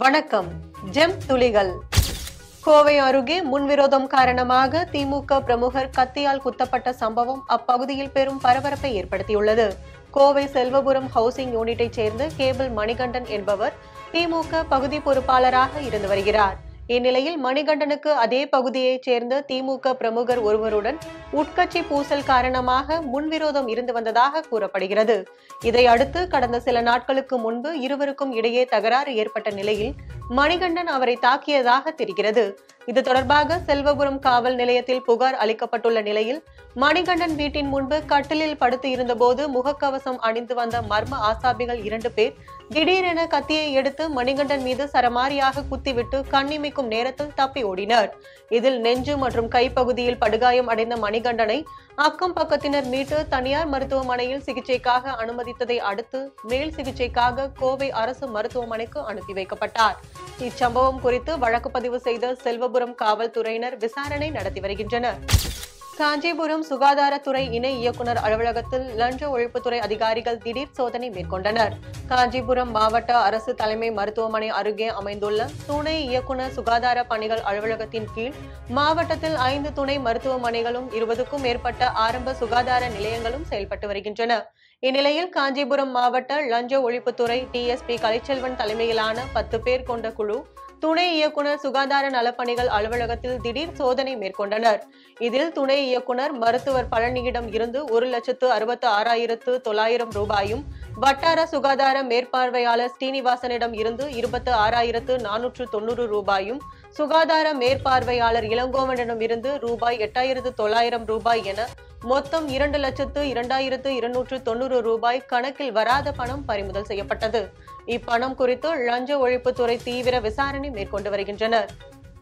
வணக்கம் ஜெம் துளிகள் கோவை அருகே முன்விரோதம் காரணமாக திமுக பிரமுகர் கத்தியால் குத்தப்பட்ட சம்பவம் அப்பகுதியில் பெரும் பரபரப்பை ஏற்படுத்தியுள்ளது கோவை செல்வபுரம் ஹவுசிங் யூனிட்டைச் சேர்ந்த கேபிள் மணிகண்டன் என்பவர் திமுக பகுதி பொறுப்பாளராக இருந்து வருகிறார் இந்நிலையில் மணிகண்டனுக்கு அதே பகுதியைச் சேர்ந்த திமுக பிரமுகர் ஒருவருடன் உட்கட்சி பூசல் காரணமாக முன்விரோதம் இருந்து வந்ததாக கூறப்படுகிறது இதை அடுத்து கடந்த சில நாட்களுக்கு முன்பு இருவருக்கும் இடையே தகராறு ஏற்பட்ட நிலையில் மணிகண்டன் அவரை தாக்கியதாக தெரிகிறது இது தொடர்பாக செல்வபுரம் காவல் நிலையத்தில் புகார் அளிக்கப்பட்டுள்ள நிலையில் மணிகண்டன் வீட்டின் முன்பு கட்டிலில் படுத்து இருந்தபோது முகக்கவசம் அணிந்து வந்த மர்ம ஆசாபிகள் இரண்டு பேர் திடீரென கத்தியை எடுத்து மணிகண்டன் மீது சரமாரியாக குத்திவிட்டு கண்ணிமைக்கும் நேரத்தில் தப்பி ஓடினர் இதில் நெஞ்சு மற்றும் கைப்பகுதியில் படுகாயம் அடைந்த மணிகண்டனை அக்கம் பக்கத்தினர் மீட்டு தனியார் மருத்துவமனையில் சிகிச்சைக்காக அனுமதித்ததை அடுத்து மேல் சிகிச்சைக்காக கோவை அரசு மருத்துவமனைக்கு அனுப்பி வைக்கப்பட்டார் இச்சம்பவம் குறித்து வழக்கு பதிவு செய்த செல்வபுரம் காவல்துறையினர் விசாரணை நடத்தி வருகின்றனர் காஞ்சிபுரம் சுகாதாரத்துறை இணை இயக்குனர் அலுவலகத்தில் லஞ்ச ஒழிப்புத்துறை அதிகாரிகள் திடீர் சோதனை மேற்கொண்டனர் காஞ்சிபுரம் மாவட்ட அரசு தலைமை மருத்துவமனை அருகே அமைந்துள்ள துணை இயக்குனர் சுகாதார பணிகள் அலுவலகத்தின் கீழ் மாவட்டத்தில் ஐந்து துணை மருத்துவமனைகளும் இருபதுக்கும் மேற்பட்ட ஆரம்ப சுகாதார நிலையங்களும் செயல்பட்டு வருகின்றன இந்நிலையில் காஞ்சிபுரம் மாவட்ட லஞ்ச ஒழிப்புத்துறை டிஎஸ்பி கலைச்செல்வன் தலைமையிலான பத்து பேர் கொண்ட குழு துணை இயக்குனர் சுகாதார நலப்பணிகள் அலுவலகத்தில் திடீர் சோதனை மேற்கொண்டனர் இதில் துணை இயக்குனர் மருத்துவர் பழனியிடம் இருந்து ஒரு லட்சத்து அறுபத்து ஆறாயிரத்து தொள்ளாயிரம் ரூபாயும் வட்டார சுகாதார மேற்பார்வையாளர் ஸ்ரீனிவாசனிடம் இருந்து இருபத்து ஆறாயிரத்து நானூற்று தொண்ணூறு ரூபாயும் சுகாதார மேற்பார்வையாளர் இளங்கோவனிடம் இருந்து ரூபாய் எட்டாயிரத்து தொள்ளாயிரம் ரூபாய் என மொத்தம் இரண்டு லட்சத்து இரண்டாயிரத்து இருநூற்று தொண்ணூறு ரூபாய் கணக்கில் வராத பணம் பறிமுதல் செய்யப்பட்டது இப்பணம் குறித்து லஞ்ச ஒழிப்புத்துறை தீவிர விசாரணை மேற்கொண்டு வருகின்றனர்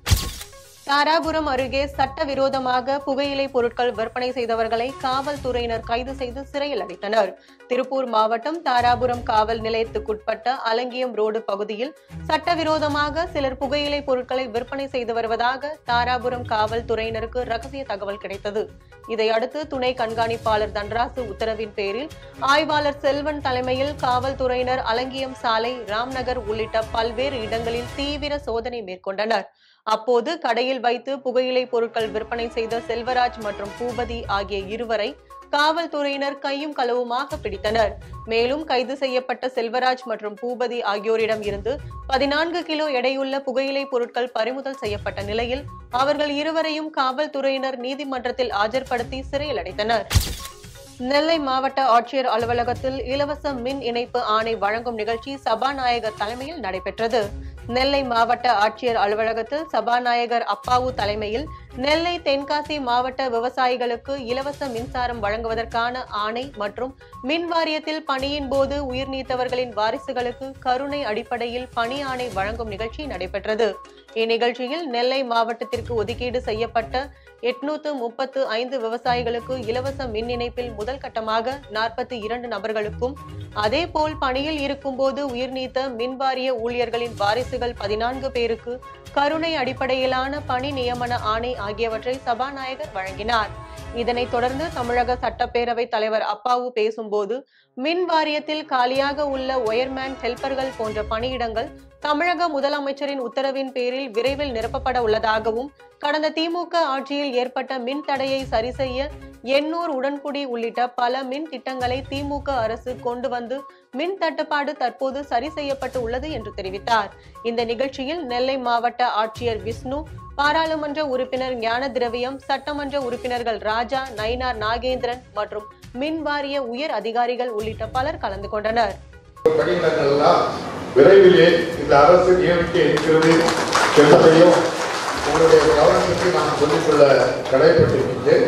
தாராபுரம் அருகே சட்டவிரோதமாக புகையிலை பொருட்கள் விற்பனை செய்தவர்களை காவல்துறையினர் கைது செய்து சிறையில் அடைத்தனர் திருப்பூர் மாவட்டம் தாராபுரம் காவல் நிலையத்துக்குட்பட்ட அலங்கியம் ரோடு பகுதியில் சட்டவிரோதமாக சிலர் புகையிலை பொருட்களை விற்பனை செய்து வருவதாக தாராபுரம் காவல்துறையினருக்கு ரகசிய தகவல் கிடைத்தது இதையடுத்து துணை கண்காணிப்பாளர் தன்ராசு உத்தரவின் பேரில் ஆய்வாளர் செல்வன் தலைமையில் காவல்துறையினர் அலங்கியம் சாலை ராம்நகர் உள்ளிட்ட பல்வேறு இடங்களில் தீவிர சோதனை மேற்கொண்டனர் அப்போது கடையில் வைத்து புகையிலை பொருட்கள் விற்பனை செய்த செல்வராஜ் மற்றும் பூபதி ஆகிய இருவரை காவல்துறையினர் கையும் களவுமாக பிடித்தனர் மேலும் கைது செய்யப்பட்ட செல்வராஜ் மற்றும் பூபதி ஆகியோரிடம் இருந்து பதினான்கு கிலோ எடையுள்ள புகையிலை பொருட்கள் பறிமுதல் செய்யப்பட்ட நிலையில் அவர்கள் இருவரையும் காவல்துறையினர் நீதிமன்றத்தில் ஆஜர்படுத்தி சிறையில் அடைத்தனர் நெல்லை மாவட்ட ஆட்சியர் அலுவலகத்தில் இலவச மின் இணைப்பு ஆணை வழங்கும் நிகழ்ச்சி சபாநாயகர் தலைமையில் நடைபெற்றது நெல்லை மாவட்ட ஆட்சியர் அலுவலகத்தில் சபாநாயகர் அப்பாவு தலைமையில் நெல்லை தென்காசி மாவட்ட விவசாயிகளுக்கு இலவச மின்சாரம் வழங்குவதற்கான ஆணை மற்றும் மின் வாரியத்தில் பணியின் போது உயிர் நீத்தவர்களின் வாரிசுகளுக்கு கருணை அடிப்படையில் பணி ஆணை வழங்கும் நிகழ்ச்சி நடைபெற்றது இந்நிகழ்ச்சியில் நெல்லை மாவட்டத்திற்கு ஒதுக்கீடு செய்யப்பட்ட எட்நூத்து முப்பத்து ஐந்து விவசாயிகளுக்கு இலவச மின் இணைப்பில் முதல் கட்டமாக நாற்பத்தி இரண்டு நபர்களுக்கும் அதேபோல் பணியில் இருக்கும்போது உயிர் நீத்த மின்வாரிய ஊழியர்களின் வாரிசுகள் பதினான்கு பேருக்கு கருணை அடிப்படையிலான பணி நியமன ஆணை ஆகியவற்றை சபாநாயகர் வழங்கினார் இதனைத் தொடர்ந்து தமிழக சட்டப்பேரவை தலைவர் அப்பாவு பேசும்போது மின் வாரியத்தில் காலியாக உள்ள ஒயர்மேன் ஹெல்பர்கள் போன்ற பணியிடங்கள் தமிழக முதலமைச்சரின் உத்தரவின் பேரில் விரைவில் நிரப்பப்பட உள்ளதாகவும் கடந்த திமுக ஆட்சியில் ஏற்பட்ட மின் தடையை சரி செய்ய எண்ணூர் உடன்குடி உள்ளிட்ட பல மின் திட்டங்களை திமுக அரசு கொண்டு வந்து மின் தட்டுப்பாடு தற்போது சரி செய்யப்பட்டு உள்ளது என்று தெரிவித்தார் இந்த நிகழ்ச்சியில் நெல்லை மாவட்ட ஆட்சியர் விஷ்ணு பாராளுமன்ற உறுப்பினர் ஞான திரவியம் சட்டமன்ற உறுப்பினர்கள் ராஜா நயினார் நாகேந்திரன் மற்றும் மின் வாரிய உயர் அதிகாரிகள் உள்ளிட்ட பலர் கலந்து கொண்டனர் பணியிடங்கள் எல்லாம் விரைவிலே இந்த அரசு நியமிக்க இருக்கிறது என்பதையும் உங்களுடைய கவனத்துக்கு நான் சொல்லிக்கொள்ள கடைப்பட்டிருக்கின்றேன்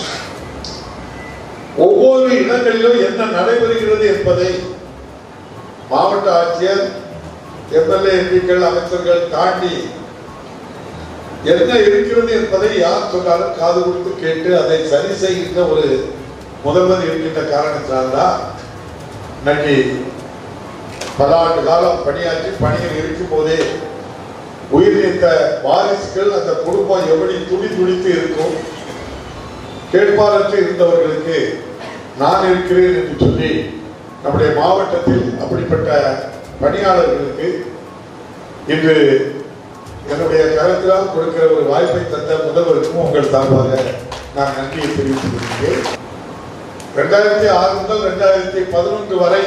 ஒவ்வொரு இடங்களிலும் என்ன நடைபெறுகிறது என்பதை மாவட்ட ஆட்சியர் எம்எல்ஏ எம்பிக்கள் அமைச்சர்கள் தாண்டி என்ன இருக்கிறது என்பதை யார் சொன்னாலும் காது கொடுத்து கேட்டு அதை சரி செய்கின்ற ஒரு முதல்வர் இருக்கின்ற காரணத்தினால்தான் இன்னைக்கு பல ஆண்டு காலம் பணியாற்றி பணியில் இருக்கும் போதே உயிர் நீத்த வாரிசுகள் அந்த குடும்பம் எப்படி துடி துடித்து இருக்கும் கேட்பாரற்று இருந்தவர்களுக்கு நான் இருக்கிறேன் என்று சொல்லி நம்முடைய மாவட்டத்தில் அப்படிப்பட்ட பணியாளர்களுக்கு இன்று என்னுடைய கருத்தினால் கொடுக்கிற ஒரு வாய்ப்பை தந்த முதல்வருக்கும் உங்கள் சார்பாக நான் நன்றியை தெரிவித்துக் கொள்கிறேன் ரெண்டாயிரத்தி ஆறு முதல் ரெண்டாயிரத்தி பதினொன்று வரை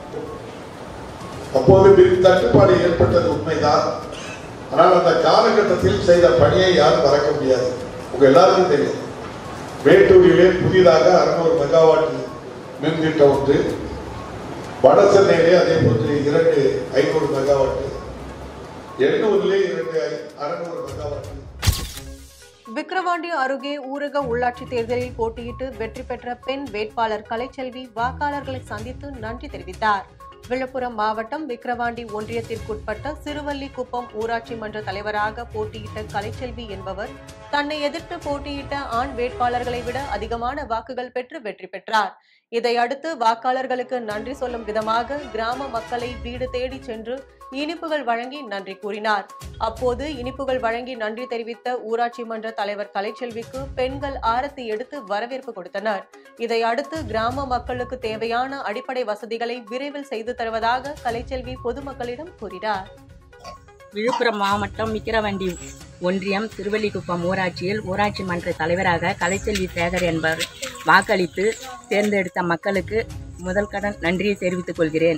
அப்போது மின் தட்டுப்பாடு ஏற்பட்டது உண்மைதான் ஆனால் அந்த காலகட்டத்தில் செய்த பணியை யாரும் மறக்க முடியாது உங்க எல்லாருக்கும் தெரியும் மேட்டூரிலே புதிதாக அறுநூறு மெகாவாட் மின் திட்டம் ஒன்று வட சென்னையிலே அதே போன்று இரண்டு ஐநூறு மெகாவாட் எண்ணூரிலே இரண்டு அறுநூறு மெகாவாட் விக்கிரவாண்டி அருகே ஊரக உள்ளாட்சி தேர்தலில் போட்டியிட்டு வெற்றி பெற்ற பெண் வேட்பாளர் கலைச்செல்வி வாக்காளர்களை சந்தித்து நன்றி தெரிவித்தார் விழுப்புரம் மாவட்டம் விக்கிரவாண்டி ஒன்றியத்திற்குட்பட்ட சிறுவல்லிக்குப்பம் ஊராட்சி மன்ற தலைவராக போட்டியிட்ட கலைச்செல்வி என்பவர் தன்னை எதிர்த்து போட்டியிட்ட ஆண் வேட்பாளர்களை விட அதிகமான வாக்குகள் பெற்று வெற்றி பெற்றார் இதையடுத்து வாக்காளர்களுக்கு நன்றி சொல்லும் விதமாக கிராம மக்களை வீடு தேடி சென்று இனிப்புகள் வழங்கி நன்றி கூறினார் அப்போது இனிப்புகள் வழங்கி நன்றி தெரிவித்த ஊராட்சி மன்ற தலைவர் கலைச்செல்விக்கு பெண்கள் ஆரத்தி எடுத்து வரவேற்பு கொடுத்தனர் இதை அடுத்து கிராம மக்களுக்கு தேவையான அடிப்படை வசதிகளை விரைவில் செய்து தருவதாக கலைச்செல்வி பொதுமக்களிடம் கூறினார் விழுப்புரம் மாவட்டம் விக்கிரவண்டி ஒன்றியம் திருவல்லிக்குப்பம் ஊராட்சியில் ஊராட்சி மன்ற தலைவராக கலைச்செல்வி சேகர் என்பவர் வாக்களித்து தேர்ந்தெடுத்த மக்களுக்கு முதல் கடன் நன்றியை தெரிவித்துக் கொள்கிறேன்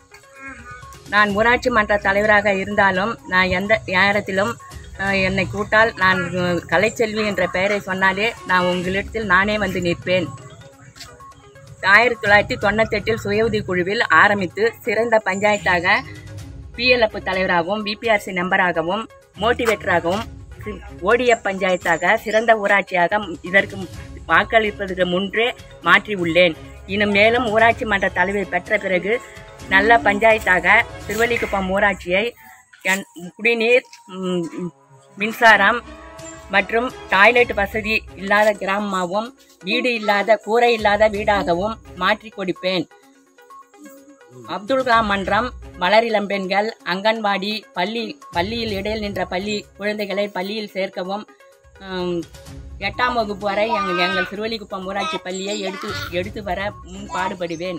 நான் ஊராட்சி மன்ற தலைவராக இருந்தாலும் நான் எந்த நேரத்திலும் அஹ், என்னை கூட்டால் நான் அஹ், கலைச்செல்வி என்ற பெயரை சொன்னாலே நான் உங்களிடத்தில் நானே வந்து நிற்பேன் ஆயிரத்தி தொள்ளாயிரத்தி தொண்ணூத்தெட்டில் சுய உதவி குழுவில் ஆரம்பித்து சிறந்த பஞ்சாயத்தாக பிஎல்எஃப் தலைவராகவும் பிபிஆர்சி மெம்பராகவும் மோட்டிவேட்டராகவும் சி- ஓடிஎஃப் பஞ்சாயத்தாக சிறந்த ஊராட்சியாக இதற்கு வாக்களிப்பதற்கு முன்றே மாற்றி உள்ளேன் இன்னும் மேலும் ஊராட்சி மன்ற தலைவர் பெற்ற பிறகு நல்ல பஞ்சாயத்தாக திருவல்லிக்குப்பம் ஊராட்சியை என்- குடிநீர் ம், மின்சாரம் மற்றும் டாய்லெட் வசதி இல்லாத கிராமமாகவும் வீடு இல்லாத கூரை இல்லாத வீடாகவும் மாற்றி கொடுப்பேன் அப்துல் கலாம் மன்றம் மலரிளம் பெண்கள் அங்கன்வாடி பள்ளி பள்ளியில் இடையில் நின்ற பள்ளி குழந்தைகளை பள்ளியில் சேர்க்கவும் ஹம், எட்டாம் வகுப்பு வரை எங்கள் எங்கள் திருவல்லிக்குப்பம் ஊராட்சி பள்ளியை எடுத்து எடுத்து வர முன் பாடுபடுவேன்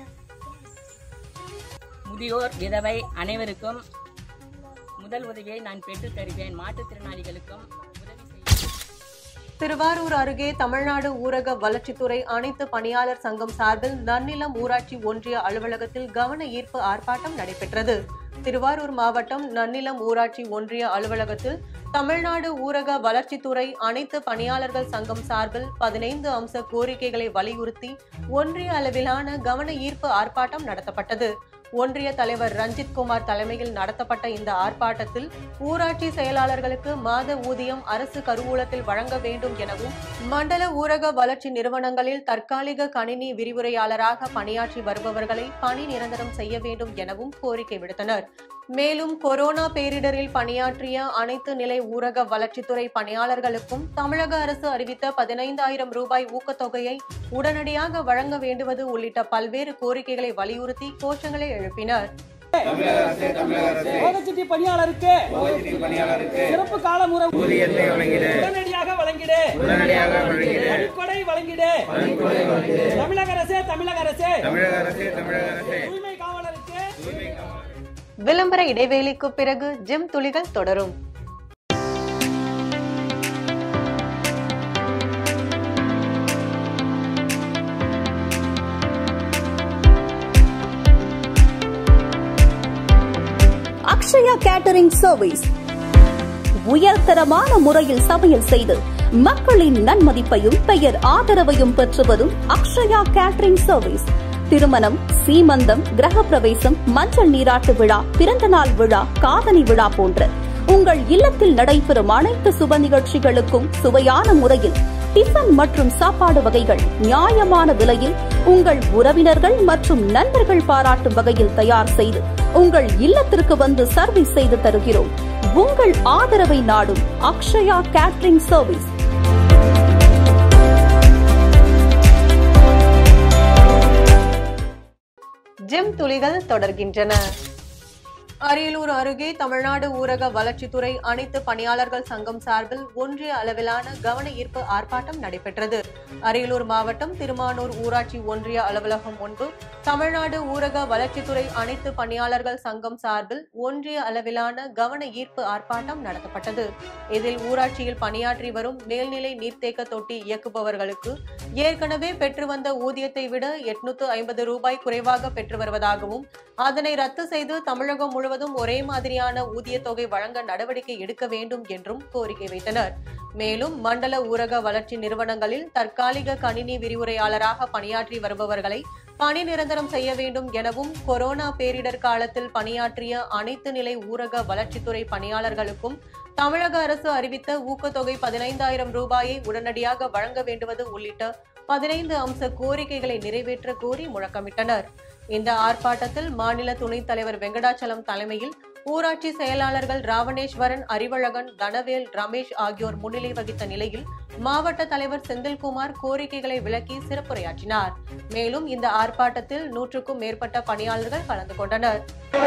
முதியோர் விதவை அனைவருக்கும் முதல் உதவியை நான் பெற்றுத் தருவேன் மாற்றுத்திறனாளிகளுக்கும் உதவி செய்வேன் திருவாரூர் அருகே தமிழ்நாடு ஊரக வளர்ச்சித்துறை அனைத்து பணியாளர் சங்கம் சார்பில் நன்னிலம் ஊராட்சி ஒன்றிய அலுவலகத்தில் கவன ஈர்ப்பு ஆர்ப்பாட்டம் நடைபெற்றது திருவாரூர் மாவட்டம் நன்னிலம் ஊராட்சி ஒன்றிய அலுவலகத்தில் தமிழ்நாடு ஊரக வளர்ச்சித்துறை அனைத்து பணியாளர்கள் சங்கம் சார்பில் பதினைந்து அம்ச கோரிக்கைகளை வலியுறுத்தி ஒன்றிய அளவிலான கவன ஈர்ப்பு ஆர்ப்பாட்டம் நடத்தப்பட்டது ஒன்றிய தலைவர் ரஞ்சித் குமார் தலைமையில் நடத்தப்பட்ட இந்த ஆர்ப்பாட்டத்தில் ஊராட்சி செயலாளர்களுக்கு மாத ஊதியம் அரசு கருவூலத்தில் வழங்க வேண்டும் எனவும் மண்டல ஊரக வளர்ச்சி நிறுவனங்களில் தற்காலிக கணினி விரிவுரையாளராக பணியாற்றி வருபவர்களை பணி நிரந்தரம் செய்ய வேண்டும் எனவும் கோரிக்கை விடுத்தனர் மேலும் கொரோனா பேரிடரில் பணியாற்றிய அனைத்து நிலை ஊரக வளர்ச்சித்துறை பணியாளர்களுக்கும் தமிழக அரசு அறிவித்த பதினைந்தாயிரம் ரூபாய் ஊக்கத்தொகையை உடனடியாக வழங்க வேண்டுவது உள்ளிட்ட பல்வேறு கோரிக்கைகளை வலியுறுத்தி கோஷங்களை எழுப்பினர் ஓகச்சிட்டி பணியாளருக்கு சிறப்பு கால முறை உடனடியாக வழங்கிடு அடிப்படை வழங்கிடு தமிழக அரசே தமிழக அரசே தூய்மை காவலருக்கு விளம்பர இடைவேளைக்கு பிறகு ஜிம் துளிகள் தொடரும் அக்ஷயா கேட்டரிங் சர்வீஸ் உயர்தரமான முறையில் சமையல் செய்து மக்களின் நன்மதிப்பையும் பெயர் ஆதரவையும் பெற்று வரும் அக்ஷயா கேட்டரிங் சர்வீஸ் திருமணம் சீமந்தம் கிரகப்பிரவேசம் மஞ்சள் நீராட்டு விழா பிறந்தநாள் விழா காதணி விழா போன்ற உங்கள் இல்லத்தில் நடைபெறும் அனைத்து சுப நிகழ்ச்சிகளுக்கும் சுவையான முறையில் டிஃபன் மற்றும் சாப்பாடு வகைகள் நியாயமான விலையில் உங்கள் உறவினர்கள் மற்றும் நண்பர்கள் பாராட்டும் வகையில் தயார் செய்து உங்கள் இல்லத்திற்கு வந்து சர்வீஸ் செய்து தருகிறோம் உங்கள் ஆதரவை நாடும் அக்ஷயா கேட்டரிங் சர்வீஸ் ஜிம் துளிகள் தொடர்கின்றன அரியலூர் அருகே தமிழ்நாடு ஊரக வளர்ச்சித்துறை அனைத்து பணியாளர்கள் சங்கம் சார்பில் ஒன்றிய அளவிலான கவன ஈர்ப்பு ஆர்ப்பாட்டம் நடைபெற்றது அரியலூர் மாவட்டம் திருமானூர் ஊராட்சி ஒன்றிய அலுவலகம் முன்பு தமிழ்நாடு ஊரக வளர்ச்சித்துறை அனைத்து பணியாளர்கள் சங்கம் சார்பில் ஒன்றிய அளவிலான கவன ஈர்ப்பு ஆர்ப்பாட்டம் நடத்தப்பட்டது இதில் ஊராட்சியில் பணியாற்றி வரும் மேல்நிலை நீர்த்தேக்க தொட்டி இயக்குபவர்களுக்கு ஏற்கனவே பெற்று வந்த ஊதியத்தை விட எட்நூத்து ஐம்பது ரூபாய் குறைவாக பெற்று வருவதாகவும் அதனை ரத்து செய்து தமிழகம் முழுவதும் ஒரே மாதிரியான ஊதிய தொகை வழங்க நடவடிக்கை எடுக்க வேண்டும் என்றும் கோரிக்கை வைத்தனர் மேலும் மண்டல ஊரக வளர்ச்சி நிறுவனங்களில் தற்காலிக கணினி விரிவுரையாளராக பணியாற்றி வருபவர்களை பணி நிரந்தரம் செய்ய வேண்டும் எனவும் கொரோனா பேரிடர் காலத்தில் பணியாற்றிய அனைத்து நிலை ஊரக வளர்ச்சித்துறை பணியாளர்களுக்கும் தமிழக அரசு அறிவித்த ஊக்கத்தொகை பதினைந்தாயிரம் ரூபாயை உடனடியாக வழங்க வேண்டுவது உள்ளிட்ட பதினைந்து அம்ச கோரிக்கைகளை நிறைவேற்ற கோரி முழக்கமிட்டனர் இந்த ஆர்ப்பாட்டத்தில் மாநில துணைத் தலைவர் வெங்கடாச்சலம் தலைமையில் ஊராட்சி செயலாளர்கள் ராவணேஸ்வரன் அறிவழகன் தனவேல் ரமேஷ் ஆகியோர் முன்னிலை வகித்த நிலையில் மாவட்ட தலைவர் செந்தில்குமார் கோரிக்கைகளை விளக்கி சிறப்புரையாற்றினார் மேலும் இந்த ஆர்ப்பாட்டத்தில் நூற்றுக்கும் மேற்பட்ட பணியாளர்கள் கலந்து கொண்டனர்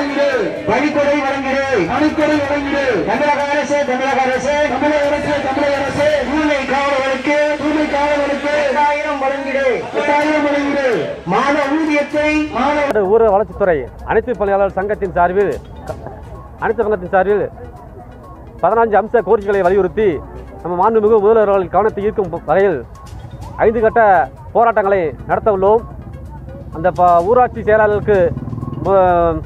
வழிகொடை வழங்கிடு அணுக்கொடை வழங்கிடு தமிழக அரசு தமிழக அரசு தமிழக அரசு தமிழக அரசு தூய்மை காவலர்களுக்கு தூய்மை காவலர்களுக்கு எட்டாயிரம் வழங்கிடு எட்டாயிரம் வழங்கிடு மாத ஊதியத்தை மாத தமிழ்நாடு ஊரக வளர்ச்சித்துறை அனைத்து பணியாளர் சங்கத்தின் சார்பில் அனைத்து சங்கத்தின் சார்பில் பதினஞ்சு அம்ச கோரிக்கைகளை வலியுறுத்தி நம்ம மாண்புமிகு முதல்வர்கள் கவனத்தை ஈர்க்கும் வகையில் ஐந்து கட்ட போராட்டங்களை நடத்த உள்ளோம் அந்த ப ஊராட்சி செயலாளர்களுக்கு மு-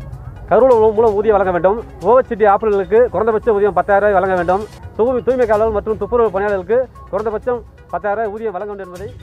கருவூல மூலம் ஊதியம் வழங்க வேண்டும் ஓவர்சிட்டி ஆப்பரர்களுக்கு குறைந்தபட்ச ஊதியம் பத்தாயிரம் ரூபாய் வழங்க வேண்டும் தூய்மை தூய்மை காவலர் மற்றும் துப்புரவு பணியாளர்களுக்கு குறைந்தபட்சம் பத்தாயிரம் ரூபாய் ஊதியம் வழங்க வேண்டும் என்பதை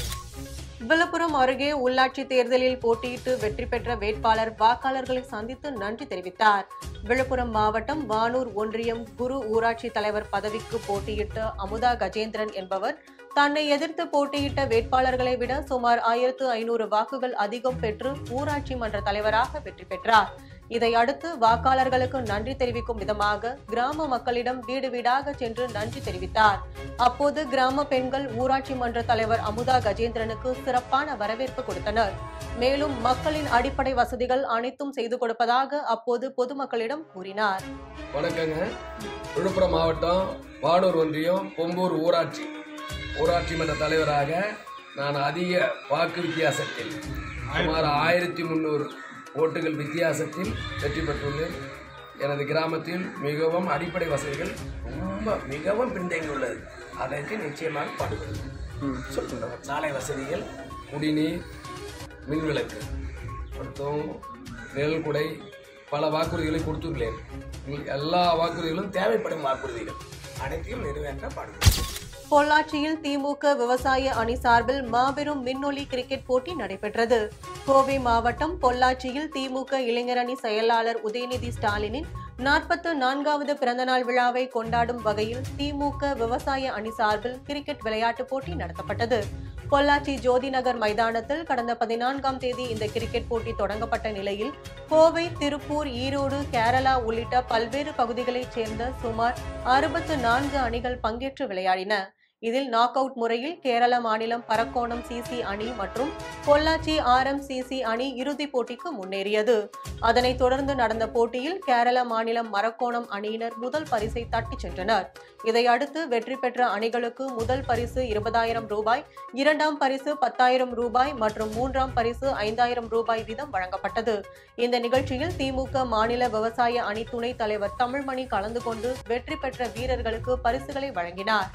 விழுப்புரம் அருகே உள்ளாட்சி தேர்தலில் போட்டியிட்டு வெற்றி பெற்ற வேட்பாளர் வாக்காளர்களை சந்தித்து நன்றி தெரிவித்தார் விழுப்புரம் மாவட்டம் வானூர் ஒன்றியம் குரு ஊராட்சி தலைவர் பதவிக்கு போட்டியிட்ட அமுதா கஜேந்திரன் என்பவர் தன்னை எதிர்த்து போட்டியிட்ட வேட்பாளர்களை விட சுமார் ஆயிரத்து ஐநூறு வாக்குகள் அதிகம் பெற்று ஊராட்சி மன்ற தலைவராக வெற்றி பெற்றார் இதை அடுத்து வாக்காளர்களுக்கு நன்றி தெரிவிக்கும் விதமாக கிராம மக்களிடம் வீடு வீடாக சென்று நன்றி தெரிவித்தார் அப்போது கிராம பெண்கள் ஊராட்சி மன்ற தலைவர் அமுதா கஜேந்திரனுக்கு சிறப்பான வரவேற்பு கொடுத்தனர் மேலும் மக்களின் அடிப்படை வசதிகள் அனைத்தும் செய்து கொடுப்பதாக அப்போது பொதுமக்களிடம் கூறினார் வணக்கங்க விழுப்புரம் மாவட்டம் வானூர் ஒன்றியம் பொம்பூர் ஊராட்சி ஊராட்சி மன்ற தலைவராக நான் அதிக வாக்கு வித்தியாசத்தில் சுமார் ஆயிரத்தி முந்நூறு ஓட்டுகள் வித்தியாசத்தில் வெற்றி பெற்றுள்ளேன் எனது கிராமத்தில் மிகவும் அடிப்படை வசதிகள் ரொம்ப மிகவும் பின்தங்கியுள்ளது அதற்கு நிச்சயமாக பாடுபடுவேன் சொல்லுங்கள் சாலை வசதிகள் குடிநீர் மின்விளக்கு மற்றும் நெல்குடை பல வாக்குறுதிகளை கொடுத்துள்ளேன் உங்களுக்கு எல்லா வாக்குறுதிகளும் தேவைப்படும் வாக்குறுதிகள் அனைத்தையும் நிறைவேற்ற பாடுபடுவேன் பொள்ளாச்சியில் திமுக விவசாய அணி சார்பில் மாபெரும் மின்னொலி கிரிக்கெட் போட்டி நடைபெற்றது கோவை மாவட்டம் பொள்ளாச்சியில் திமுக இளைஞர் அணி செயலாளர் உதயநிதி ஸ்டாலினின் நாற்பத்து நான்காவது பிறந்தநாள் விழாவை கொண்டாடும் வகையில் திமுக விவசாய அணி சார்பில் கிரிக்கெட் விளையாட்டுப் போட்டி நடத்தப்பட்டது பொள்ளாச்சி ஜோதி நகர் மைதானத்தில் கடந்த பதினான்காம் தேதி இந்த கிரிக்கெட் போட்டி தொடங்கப்பட்ட நிலையில் கோவை திருப்பூர் ஈரோடு கேரளா உள்ளிட்ட பல்வேறு பகுதிகளைச் சேர்ந்த சுமார் அறுபத்து நான்கு அணிகள் பங்கேற்று விளையாடின இதில் நாக் அவுட் முறையில் கேரள மாநிலம் பரக்கோணம் சிசி அணி மற்றும் பொள்ளாச்சி ஆர்எம் சிசி அணி இறுதிப் போட்டிக்கு முன்னேறியது அதனைத் தொடர்ந்து நடந்த போட்டியில் கேரள மாநிலம் மரக்கோணம் அணியினர் முதல் பரிசை தட்டிச் சென்றனர் இதையடுத்து வெற்றி பெற்ற அணிகளுக்கு முதல் பரிசு இருபதாயிரம் ரூபாய் இரண்டாம் பரிசு பத்தாயிரம் ரூபாய் மற்றும் மூன்றாம் பரிசு ஐந்தாயிரம் ரூபாய் வீதம் வழங்கப்பட்டது இந்த நிகழ்ச்சியில் திமுக மாநில விவசாய அணி துணைத் தலைவர் தமிழ்மணி கலந்து கொண்டு வெற்றி பெற்ற வீரர்களுக்கு பரிசுகளை வழங்கினார்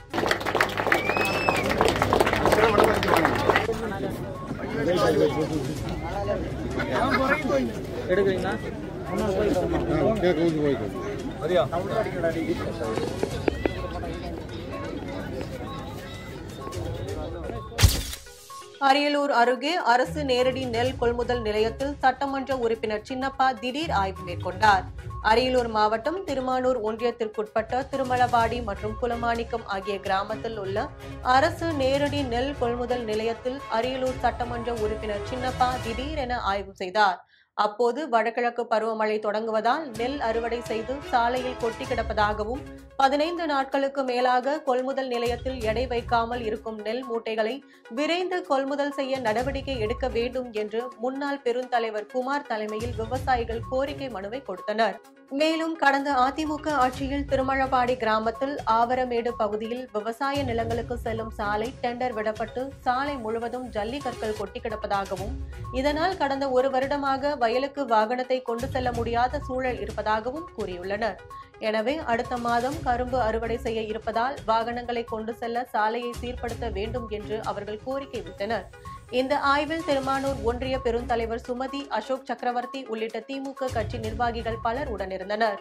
அரியலூர் அருகே அரசு நேரடி நெல் கொள்முதல் நிலையத்தில் சட்டமன்ற உறுப்பினர் சின்னப்பா திடீர் ஆய்வு மேற்கொண்டார் அரியலூர் மாவட்டம் திருமானூர் ஒன்றியத்திற்குட்பட்ட திருமலவாடி மற்றும் குலமாணிக்கம் ஆகிய கிராமத்தில் உள்ள அரசு நேரடி நெல் கொள்முதல் நிலையத்தில் அரியலூர் சட்டமன்ற உறுப்பினர் சின்னப்பா திடீரென ஆய்வு செய்தார் அப்போது வடகிழக்கு பருவமழை தொடங்குவதால் நெல் அறுவடை செய்து சாலையில் கொட்டி கிடப்பதாகவும் பதினைந்து நாட்களுக்கு மேலாக கொள்முதல் நிலையத்தில் எடை வைக்காமல் இருக்கும் நெல் மூட்டைகளை விரைந்து கொள்முதல் செய்ய நடவடிக்கை எடுக்க வேண்டும் என்று முன்னாள் பெருந்தலைவர் குமார் தலைமையில் விவசாயிகள் கோரிக்கை மனுவை கொடுத்தனர் மேலும் கடந்த அதிமுக ஆட்சியில் திருமழபாடி கிராமத்தில் ஆவரமேடு பகுதியில் விவசாய நிலங்களுக்கு செல்லும் சாலை டெண்டர் விடப்பட்டு சாலை முழுவதும் ஜல்லிக்கற்கள் கொட்டி கிடப்பதாகவும் இதனால் கடந்த ஒரு வருடமாக வயலுக்கு வாகனத்தை கொண்டு செல்ல முடியாத சூழல் இருப்பதாகவும் கூறியுள்ளனர் எனவே அடுத்த மாதம் கரும்பு அறுவடை செய்ய இருப்பதால் வாகனங்களை கொண்டு செல்ல சாலையை சீர்படுத்த வேண்டும் என்று அவர்கள் கோரிக்கை விட்டனர் இந்த ஆய்வில் திருமானூர் ஒன்றிய பெருந்தலைவர் சுமதி அசோக் சக்கரவர்த்தி உள்ளிட்ட திமுக கட்சி நிர்வாகிகள் பலர் உடனிருந்தனர்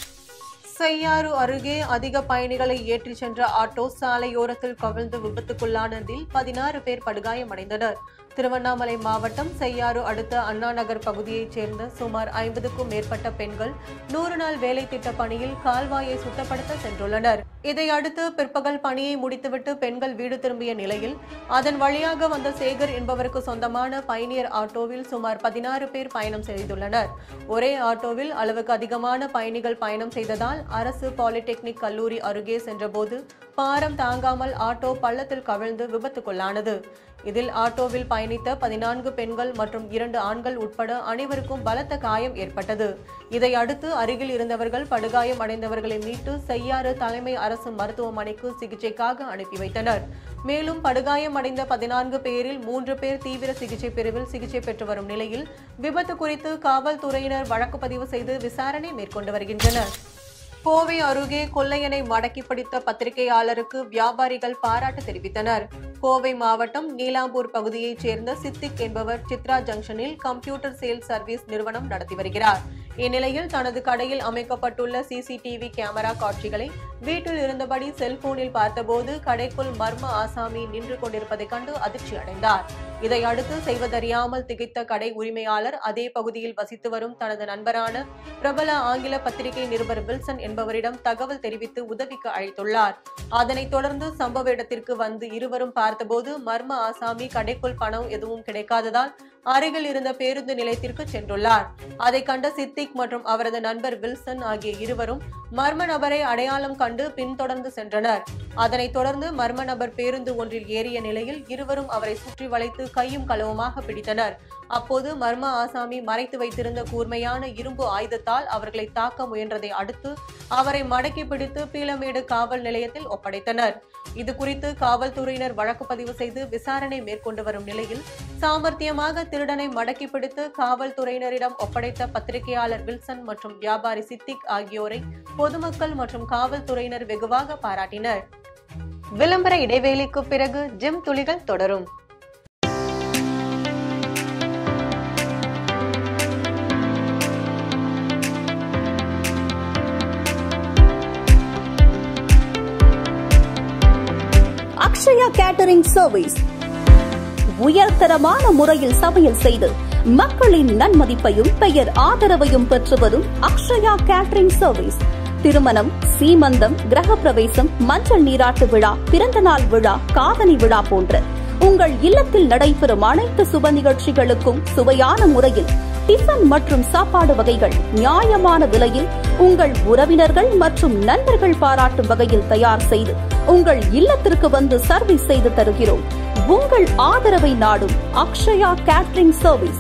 செய்யாறு அருகே அதிக பயணிகளை ஏற்றிச் சென்ற ஆட்டோ சாலையோரத்தில் கவிழ்ந்து விபத்துக்குள்ளானதில் பதினாறு பேர் படுகாயமடைந்தனர் திருவண்ணாமலை மாவட்டம் செய்யாறு அடுத்த அண்ணா நகர் பகுதியைச் சேர்ந்த சுமார் ஐம்பதுக்கும் மேற்பட்ட பெண்கள் நூறு நாள் வேலை திட்ட பணியில் கால்வாயை சுத்தப்படுத்த சென்றுள்ளனர் இதையடுத்து பிற்பகல் பணியை முடித்துவிட்டு பெண்கள் வீடு திரும்பிய நிலையில் அதன் வழியாக வந்த சேகர் என்பவருக்கு சொந்தமான பயணியர் ஆட்டோவில் சுமார் பதினாறு பேர் பயணம் செய்துள்ளனர் ஒரே ஆட்டோவில் அளவுக்கு அதிகமான பயணிகள் பயணம் செய்ததால் அரசு பாலிடெக்னிக் கல்லூரி அருகே சென்றபோது பாரம் தாங்காமல் ஆட்டோ பள்ளத்தில் கவிழ்ந்து விபத்துக்குள்ளானது இதில் ஆட்டோவில் பயணித்த பதினான்கு பெண்கள் மற்றும் இரண்டு ஆண்கள் உட்பட அனைவருக்கும் பலத்த காயம் ஏற்பட்டது இதை அடுத்து அருகில் இருந்தவர்கள் படுகாயம் அடைந்தவர்களை மீட்டு செய்யாறு தலைமை அரசு மருத்துவமனைக்கு சிகிச்சைக்காக அனுப்பி வைத்தனர் மேலும் படுகாயம் அடைந்த பதினான்கு பேரில் மூன்று பேர் தீவிர சிகிச்சை பிரிவில் சிகிச்சை பெற்று வரும் நிலையில் விபத்து குறித்து காவல்துறையினர் வழக்கு பதிவு செய்து விசாரணை மேற்கொண்டு வருகின்றனர் கோவை அருகே கொள்ளையனை மடக்கி பிடித்த பத்திரிகையாளருக்கு வியாபாரிகள் பாராட்டு தெரிவித்தனர் கோவை மாவட்டம் நீலாம்பூர் பகுதியைச் சேர்ந்த சித்திக் என்பவர் சித்ரா ஜங்ஷனில் கம்ப்யூட்டர் சேல்ஸ் சர்வீஸ் நிறுவனம் நடத்தி வருகிறார் இந்நிலையில் தனது கடையில் அமைக்கப்பட்டுள்ள சிசிடிவி கேமரா காட்சிகளை வீட்டில் இருந்தபடி செல்போனில் பார்த்தபோது கடைக்குள் மர்ம ஆசாமி நின்று கொண்டிருப்பதைக் கண்டு அதிர்ச்சி அடைந்தார் இதை அடுத்து செய்வதறியாமல் திகைத்த கடை உரிமையாளர் அதே பகுதியில் வசித்து வரும் தனது நண்பரான பிரபல ஆங்கில பத்திரிகை நிருபர் வில்சன் என்பவரிடம் தகவல் தெரிவித்து உதவிக்கு அழைத்துள்ளார் அதனைத் தொடர்ந்து சம்பவ இடத்திற்கு வந்து இருவரும் பார்த்தபோது மர்ம ஆசாமி கடைக்குள் பணம் எதுவும் கிடைக்காததால் அருகில் இருந்த பேருந்து நிலையத்திற்கு சென்றுள்ளார் அதை கண்ட சித்திக் மற்றும் அவரது நண்பர் வில்சன் ஆகிய இருவரும் மர்ம நபரை அடையாளம் கண்டு பின்தொடர்ந்து சென்றனர் அதனைத் தொடர்ந்து மர்ம நபர் பேருந்து ஒன்றில் ஏறிய நிலையில் இருவரும் அவரை சுற்றி வளைத்து கையும் களவுமாக பிடித்தனர் அப்போது மர்ம ஆசாமி மறைத்து வைத்திருந்த கூர்மையான இரும்பு ஆயுதத்தால் அவர்களை தாக்க முயன்றதை அடுத்து அவரை மடக்கி பிடித்து பீளமேடு காவல் நிலையத்தில் ஒப்படைத்தனர் இது குறித்து காவல்துறையினர் வழக்கு பதிவு செய்து விசாரணை மேற்கொண்டு வரும் நிலையில் சாமர்த்தியமாக திருடனை மடக்கி பிடித்து காவல்துறையினரிடம் ஒப்படைத்த பத்திரிகையாளர் வில்சன் மற்றும் வியாபாரி சித்திக் ஆகியோரை பொதுமக்கள் மற்றும் காவல்துறையினர் வெகுவாக பாராட்டினர் விளம்பர இடைவேளைக்கு பிறகு ஜிம் துளிகள் தொடரும் அக்ஷயா கேட்டரிங் சர்வீஸ் உயர்தரமான முறையில் சமையல் செய்து மக்களின் நன்மதிப்பையும் பெயர் ஆதரவையும் பெற்று வரும் அக்ஷயா கேட்டரிங் சர்வீஸ் திருமணம் சீமந்தம் கிரகப்பிரவேசம் மஞ்சள் நீராட்டு விழா பிறந்தநாள் விழா காதணி விழா போன்ற உங்கள் இல்லத்தில் நடைபெறும் அனைத்து சுப நிகழ்ச்சிகளுக்கும் சுவையான முறையில் டிஃபன் மற்றும் சாப்பாடு வகைகள் நியாயமான விலையில் உங்கள் உறவினர்கள் மற்றும் நண்பர்கள் பாராட்டும் வகையில் தயார் செய்து உங்கள் இல்லத்திற்கு வந்து சர்வீஸ் செய்து தருகிறோம் உங்கள் ஆதரவை நாடும் அக்ஷயா கேட்டரிங் சர்வீஸ்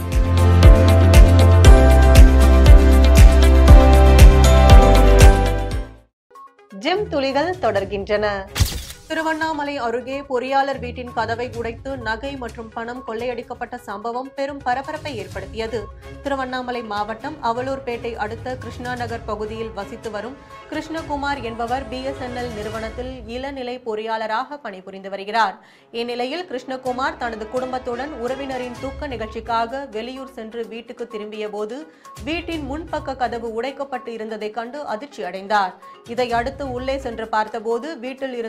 ஜிம் துளிகள் தொடர்கின்றன திருவண்ணாமலை அருகே பொறியாளர் வீட்டின் கதவை உடைத்து நகை மற்றும் பணம் கொள்ளையடிக்கப்பட்ட சம்பவம் பெரும் பரபரப்பை ஏற்படுத்தியது திருவண்ணாமலை மாவட்டம் அவலூர்பேட்டை அடுத்த கிருஷ்ணா நகர் பகுதியில் வசித்து வரும் கிருஷ்ணகுமார் என்பவர் பிஎஸ்என்எல் நிறுவனத்தில் இளநிலை பொறியாளராக பணிபுரிந்து வருகிறார் இந்நிலையில் கிருஷ்ணகுமார் தனது குடும்பத்துடன் உறவினரின் தூக்க நிகழ்ச்சிக்காக வெளியூர் சென்று வீட்டுக்கு திரும்பிய போது வீட்டின் முன்பக்க கதவு உடைக்கப்பட்டு இருந்ததைக் கண்டு அதிர்ச்சி அடைந்தார் இதை அடுத்து உள்ளே சென்று பார்த்தபோது வீட்டில் இருந்த பீரோ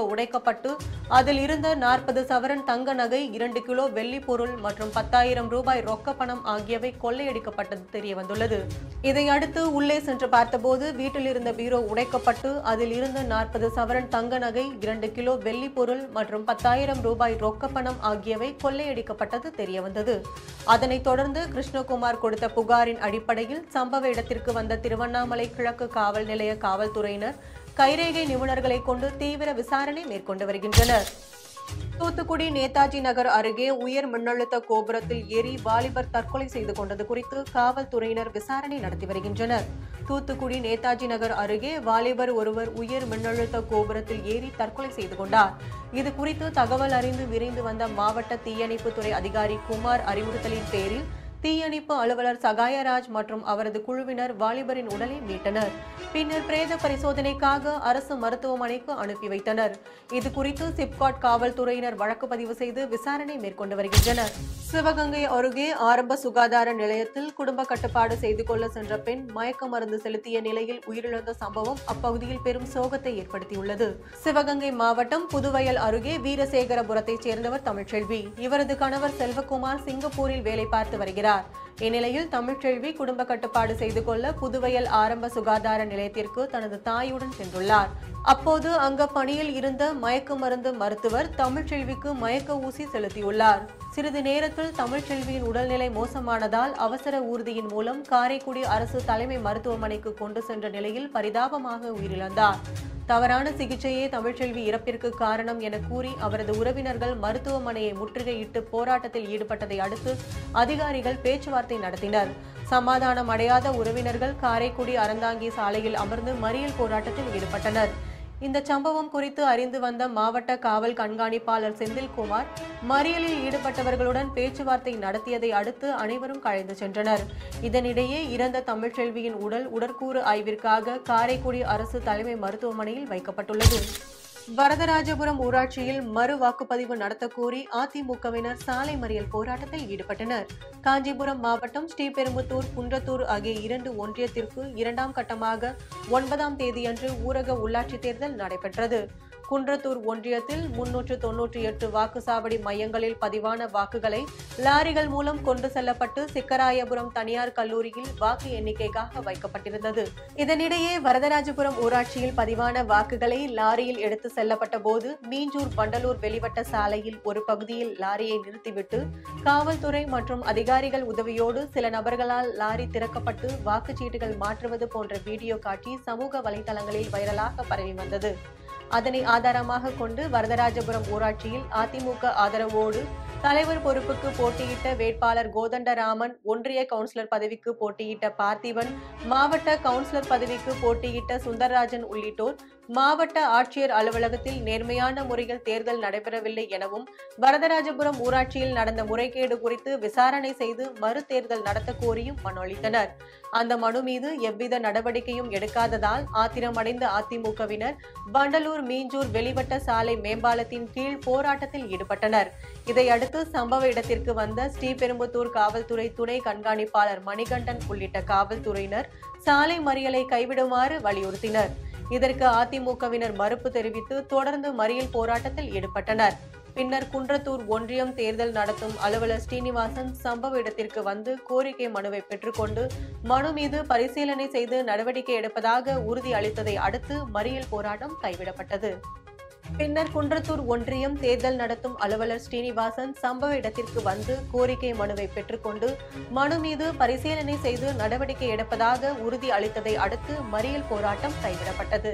உடைக்கப்பட்டு அதில் இருந்த நாற்பது சவரன் தங்க நகை இரண்டு கிலோ வெள்ளி பொருள் மற்றும் பத்தாயிரம் ரூபாய் ரொக்க பணம் ஆகியவை கொள்ளையடிக்கப்பட்டது தெரிய வந்துள்ளது இதையடுத்து உள்ளே சென்று பார்த்தபோது வீட்டில் இருந்த பீரோ உடைக்கப்பட்டு அதில் இருந்த நாற்பது சவரன் தங்க நகை இரண்டு கிலோ வெள்ளி பொருள் மற்றும் பத்தாயிரம் ரூபாய் ரொக்க பணம் ஆகியவை கொள்ளையடிக்கப்பட்டது தெரிய வந்தது அதனைத் தொடர்ந்து கிருஷ்ணகுமார் கொடுத்த புகாரின் அடிப்படையில் சம்பவ இடத்திற்கு வந்த திருவண்ணாமலை கிழக்கு காவல் நிலைய காவல்துறையினர் கைரேகை நிபுணர்களை கொண்டு தீவிர விசாரணை மேற்கொண்டு வருகின்றனர் தூத்துக்குடி நேதாஜி நகர் அருகே உயர் மின்னழுத்த கோபுரத்தில் ஏறி வாலிபர் தற்கொலை செய்து கொண்டது குறித்து காவல்துறையினர் விசாரணை நடத்தி வருகின்றனர் தூத்துக்குடி நேதாஜி நகர் அருகே வாலிபர் ஒருவர் உயர் மின்னழுத்த கோபுரத்தில் ஏறி தற்கொலை செய்து கொண்டார் இது குறித்து தகவல் அறிந்து விரைந்து வந்த மாவட்ட தீயணைப்புத்துறை அதிகாரி குமார் அறிவுறுத்தலின் பேரில் தீயணைப்பு அலுவலர் சகாயராஜ் மற்றும் அவரது குழுவினர் வாலிபரின் உடலை மீட்டனர் பின்னர் பிரேத பரிசோதனைக்காக அரசு மருத்துவமனைக்கு அனுப்பி வைத்தனர் இது குறித்து சிப்காட் காவல்துறையினர் வழக்கு பதிவு செய்து விசாரணை மேற்கொண்டு வருகின்றனர் சிவகங்கை அருகே ஆரம்ப சுகாதார நிலையத்தில் குடும்ப கட்டுப்பாடு செய்து கொள்ள சென்ற பெண் மயக்க மருந்து செலுத்திய நிலையில் உயிரிழந்த சம்பவம் அப்பகுதியில் பெரும் சோகத்தை ஏற்படுத்தியுள்ளது சிவகங்கை மாவட்டம் புதுவயல் அருகே வீரசேகரபுரத்தைச் சேர்ந்தவர் தமிழ்ச்செல்வி இவரது கணவர் செல்வகுமார் சிங்கப்பூரில் வேலை பார்த்து வருகிறார் இந்நிலையில் தமிழ்ச்செல்வி குடும்ப கட்டுப்பாடு செய்து கொள்ள புதுவயல் ஆரம்ப சுகாதார நிலையத்திற்கு தனது தாயுடன் சென்றுள்ளார் அப்போது அங்க பணியில் இருந்த மயக்க மருந்து மருத்துவர் தமிழ்ச்செல்விக்கு மயக்க ஊசி செலுத்தியுள்ளார் சிறிது நேரத்தில் தமிழ்ச்செல்வியின் உடல்நிலை மோசமானதால் அவசர ஊர்தியின் மூலம் காரைக்குடி அரசு தலைமை மருத்துவமனைக்கு கொண்டு சென்ற நிலையில் பரிதாபமாக உயிரிழந்தார் தவறான சிகிச்சையே தமிழ்ச்செல்வி இறப்பிற்கு காரணம் என கூறி அவரது உறவினர்கள் மருத்துவமனையை முற்றுகையிட்டு போராட்டத்தில் ஈடுபட்டதை அடுத்து அதிகாரிகள் பேச்சுவார்த்தை நடத்தினர் சமாதானம் அடையாத உறவினர்கள் காரைக்குடி அறந்தாங்கி சாலையில் அமர்ந்து மறியல் போராட்டத்தில் ஈடுபட்டனர் இந்த சம்பவம் குறித்து அறிந்து வந்த மாவட்ட காவல் கண்காணிப்பாளர் செந்தில்குமார் மறியலில் ஈடுபட்டவர்களுடன் பேச்சுவார்த்தை நடத்தியதை அடுத்து அனைவரும் கலைந்து சென்றனர் இதனிடையே இறந்த தமிழ்ச்செல்வியின் உடல் உடற்கூறு ஆய்விற்காக காரைக்குடி அரசு தலைமை மருத்துவமனையில் வைக்கப்பட்டுள்ளது வரதராஜபுரம் ஊராட்சியில் மறு வாக்குப்பதிவு நடத்த கோரி அதிமுகவினர் சாலை மறியல் போராட்டத்தில் ஈடுபட்டனர் காஞ்சிபுரம் மாவட்டம் ஸ்ரீபெரும்புத்தூர் குன்றத்தூர் ஆகிய இரண்டு ஒன்றியத்திற்கு இரண்டாம் கட்டமாக ஒன்பதாம் தேதியன்று ஊரக உள்ளாட்சி தேர்தல் நடைபெற்றது குன்றத்தூர் ஒன்றியத்தில் முன்னூற்று தொன்னூற்றி எட்டு வாக்குச்சாவடி மையங்களில் பதிவான வாக்குகளை லாரிகள் மூலம் கொண்டு செல்லப்பட்டு சிக்கராயபுரம் தனியார் கல்லூரியில் வாக்கு எண்ணிக்கைக்காக வைக்கப்பட்டிருந்தது இதனிடையே வரதராஜபுரம் ஊராட்சியில் பதிவான வாக்குகளை லாரியில் எடுத்து செல்லப்பட்ட போது மீஞ்சூர் வண்டலூர் வெளிவட்ட சாலையில் ஒரு பகுதியில் லாரியை நிறுத்திவிட்டு காவல்துறை மற்றும் அதிகாரிகள் உதவியோடு சில நபர்களால் லாரி திறக்கப்பட்டு வாக்குச்சீட்டுகள் மாற்றுவது போன்ற வீடியோ காட்சி சமூக வலைதளங்களில் வைரலாக பரவி வந்தது அதனை ஆதாரமாக கொண்டு வரதராஜபுரம் ஊராட்சியில் அதிமுக ஆதரவோடு தலைவர் பொறுப்புக்கு போட்டியிட்ட வேட்பாளர் கோதண்டராமன் ஒன்றிய கவுன்சிலர் பதவிக்கு போட்டியிட்ட பார்த்திபன் மாவட்ட கவுன்சிலர் பதவிக்கு போட்டியிட்ட சுந்தரராஜன் உள்ளிட்டோர் மாவட்ட ஆட்சியர் அலுவலகத்தில் நேர்மையான முறையில் தேர்தல் நடைபெறவில்லை எனவும் வரதராஜபுரம் ஊராட்சியில் நடந்த முறைகேடு குறித்து விசாரணை செய்து மறு தேர்தல் நடத்த கோரியும் மனு அளித்தனர் அந்த மனு மீது எவ்வித நடவடிக்கையும் எடுக்காததால் ஆத்திரமடைந்த அதிமுகவினர் வண்டலூர் மீஞ்சூர் வெளிவட்ட சாலை மேம்பாலத்தின் கீழ் போராட்டத்தில் ஈடுபட்டனர் இதையடுத்து சம்பவ இடத்திற்கு வந்த ஸ்ரீபெரும்புத்தூர் காவல்துறை துணை கண்காணிப்பாளர் மணிகண்டன் உள்ளிட்ட காவல்துறையினர் சாலை மறியலை கைவிடுமாறு வலியுறுத்தினர் இதற்கு அதிமுகவினர் மறுப்பு தெரிவித்து தொடர்ந்து மறியல் போராட்டத்தில் ஈடுபட்டனர் பின்னர் குன்றத்தூர் ஒன்றியம் தேர்தல் நடத்தும் அலுவலர் ஸ்ரீனிவாசன் சம்பவ இடத்திற்கு வந்து கோரிக்கை மனுவை பெற்றுக்கொண்டு மனு மீது பரிசீலனை செய்து நடவடிக்கை எடுப்பதாக உறுதி அளித்ததை அடுத்து மறியல் போராட்டம் கைவிடப்பட்டது பின்னர் குன்றத்தூர் ஒன்றியம் தேர்தல் நடத்தும் அலுவலர் ஸ்ரீனிவாசன் சம்பவ இடத்திற்கு வந்து கோரிக்கை மனுவை பெற்றுக்கொண்டு மனு மீது பரிசீலனை செய்து நடவடிக்கை எடுப்பதாக உறுதி அளித்ததை அடுத்து மறியல் போராட்டம் கைவிடப்பட்டது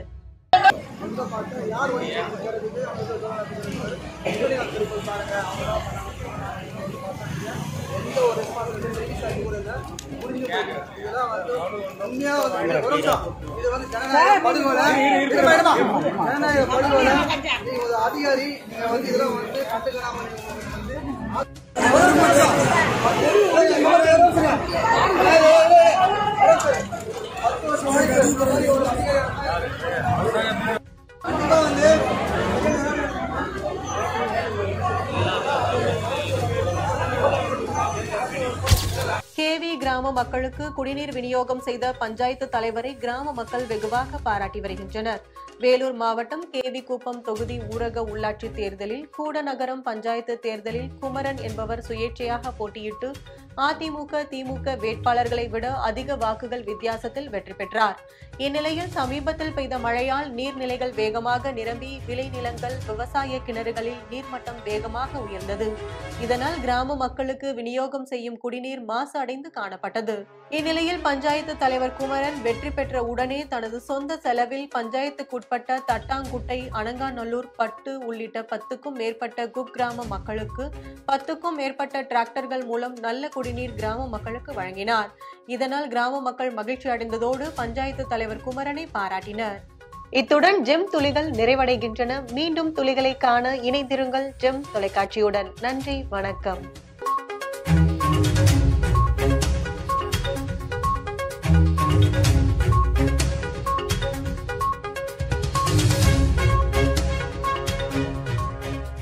அதிகாரி நீங்க வந்து இதெல்லாம் வந்து கண்டுக்கிறாம கண்டிப்பா வந்து கேவி கிராம கிராம மக்களுக்கு குடிநீர் விநியோகம் செய்த பஞ்சாயத்து தலைவரை கிராம மக்கள் வெகுவாக பாராட்டி வருகின்றனர் வேலூர் மாவட்டம் கேவி குப்பம் தொகுதி ஊரக உள்ளாட்சி தேர்தலில் கூடநகரம் பஞ்சாயத்து தேர்தலில் குமரன் என்பவர் சுயேட்சையாக போட்டியிட்டு அதிமுக திமுக வேட்பாளர்களை விட அதிக வாக்குகள் வித்தியாசத்தில் வெற்றி பெற்றார் இந்நிலையில் சமீபத்தில் பெய்த மழையால் நீர்நிலைகள் வேகமாக நிரம்பி விளைநிலங்கள் விவசாய கிணறுகளில் நீர்மட்டம் வேகமாக உயர்ந்தது இதனால் கிராம மக்களுக்கு விநியோகம் செய்யும் குடிநீர் மாசு அடைந்து காணப்பட்டது இந்நிலையில் பஞ்சாயத்து தலைவர் குமரன் வெற்றி பெற்ற உடனே தனது சொந்த செலவில் பஞ்சாயத்துக்குட்பட்ட தட்டாங்குட்டை அனங்காநல்லூர் பட்டு உள்ளிட்ட பத்துக்கும் மேற்பட்ட குக்கிராம மக்களுக்கு பத்துக்கும் மேற்பட்ட டிராக்டர்கள் மூலம் நல்ல குடிநீர் கிராம மக்களுக்கு வழங்கினார் இதனால் கிராம மக்கள் மகிழ்ச்சி அடைந்ததோடு பஞ்சாயத்து தலைவர் குமரனை பாராட்டினர் இத்துடன் ஜெம் துளிகள் நிறைவடைகின்றன மீண்டும் துளிகளை காண இணைந்திருங்கள் ஜெம் தொலைக்காட்சியுடன் நன்றி வணக்கம்